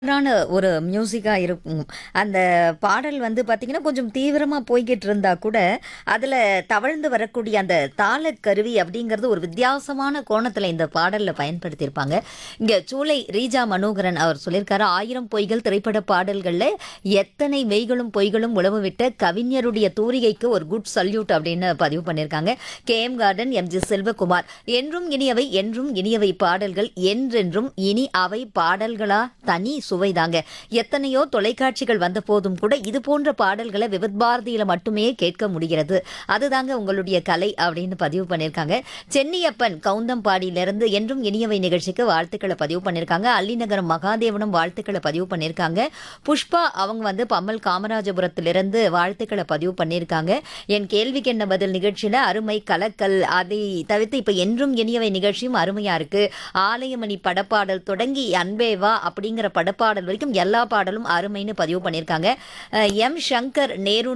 ான ஒரு மியூசிக்கா இருக்கும். அந்த பாடல் வந்து பார்த்தீங்கன்னா, கொஞ்சம் தீவிரமா போய்க்கிட்டு இருந்தா கூட, அதுல தவழ்ந்து வரக்கூடிய அந்த தாளக் கருவி அப்படிங்கிறது ஒரு வித்தியாசமான கோணத்துல இந்த பாடல்ல பயன்படுத்தியிருப்பாங்க. இங்க சூளை ரீஜா மனோகரன் அவர் சொல்லியிருக்காரு, "1000 பொய்கள் திரைப்பட பாடல்கள்ல எத்தனை மெய்களும் பொய்களும் உலவவிட்ட கவிஞருடைய தூரிகைக்கு ஒரு குட் சல்யூட்" அப்படின்னு பதிவு பண்ணியிருக்காங்க. கே.எம். Garden, M G. செல்வகுமார். என்றும் இனியவை என்றும் இனியவை பாடல்கள் என்றென்றும் இனி அவை பாடல்களா தனி சுவைதாங்க. எத்தனையோ தொலைக்காட்சிகள் வந்தபோதும் கூட இது போன்ற பாடல்கள விவித் பாரதியில மட்டுமே கேட்க முடிகிறது. அதுதாங்க உங்களுடைய கலை அப்படின்னு பதிவு பண்ணியிருக்காங்க. சென்னியப்பன் கவுந்தம்பாடியிலிருந்து என்றும் இனியவை நிகழ்ச்சிக்கு வாழ்த்துக்கள பதிவு பண்ணியிருக்காங்க. அல்லிநகரம் மகாதேவனும் வாழ்த்துக்கள பதிவு பண்ணியிருக்காங்க. புஷ்பா அவங்க வந்து பம்மல் காமராஜபுரத்திலிருந்து வாழ்த்துக்கள பதிவு பண்ணியிருக்காங்க. என் கேள்விக்கு என்ன பதில் நிகழ்ச்சியில அருமை கலக்கல். அதை தவிர்த்து இப்ப என்றும் இனியவை நிகழ்ச்சியும் அருமையா இருக்கு. ஆலயமணி படப்பாடல் தொடங்கி அன்பே வா அப்படிங்கிற படப்பாடல் வரைக்கும் எல்லா பாடலும் அருமைன்னு பதிவு பண்ணியிருக்காங்க. அ எம். சங்கர் நேரு